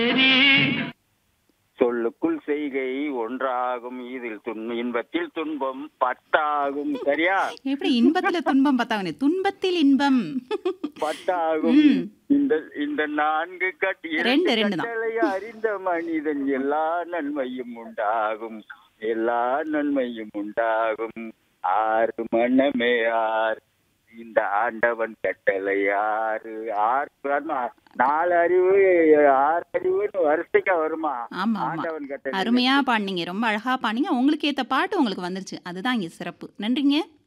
சொல்லுக்குள் செய்கை ஒன்றாகும் இதில் துன் இன்பத்தில் துன்பம் பத்தாகும் சரியா எப்படி இன்பத்துல துன்பம் பார்த்தாங்க துன்பத்தில் இன்பம் பத்தாகும் ம். இந்த இந்த நான்கு கட் ரெண்டு, ரெண்டு தான். கட்டளை அறிந்த மனிதன் எல்லா நன்மையும் உண்டாகும் எல்லா நன்மையும் உண்டாகும் ஆறு மனமே ஆறு இந்த ஆண்டவன் கட்டளை ஆறு ஆறு வருமா? நாலு அறிவு ஆறு அறிவுன்னு வருஷத்துக்கா வருமா ஆமா ஆமா ஆண்டவன் கட்டளை அருமையா பாடினீங்க ரொம்ப அழகா பாடினீங்க உங்களுக்கு ஏத்த பாட்டு உங்களுக்கு வந்துருச்சு அதுதான் இங்க சிறப்பு நன்றிங்க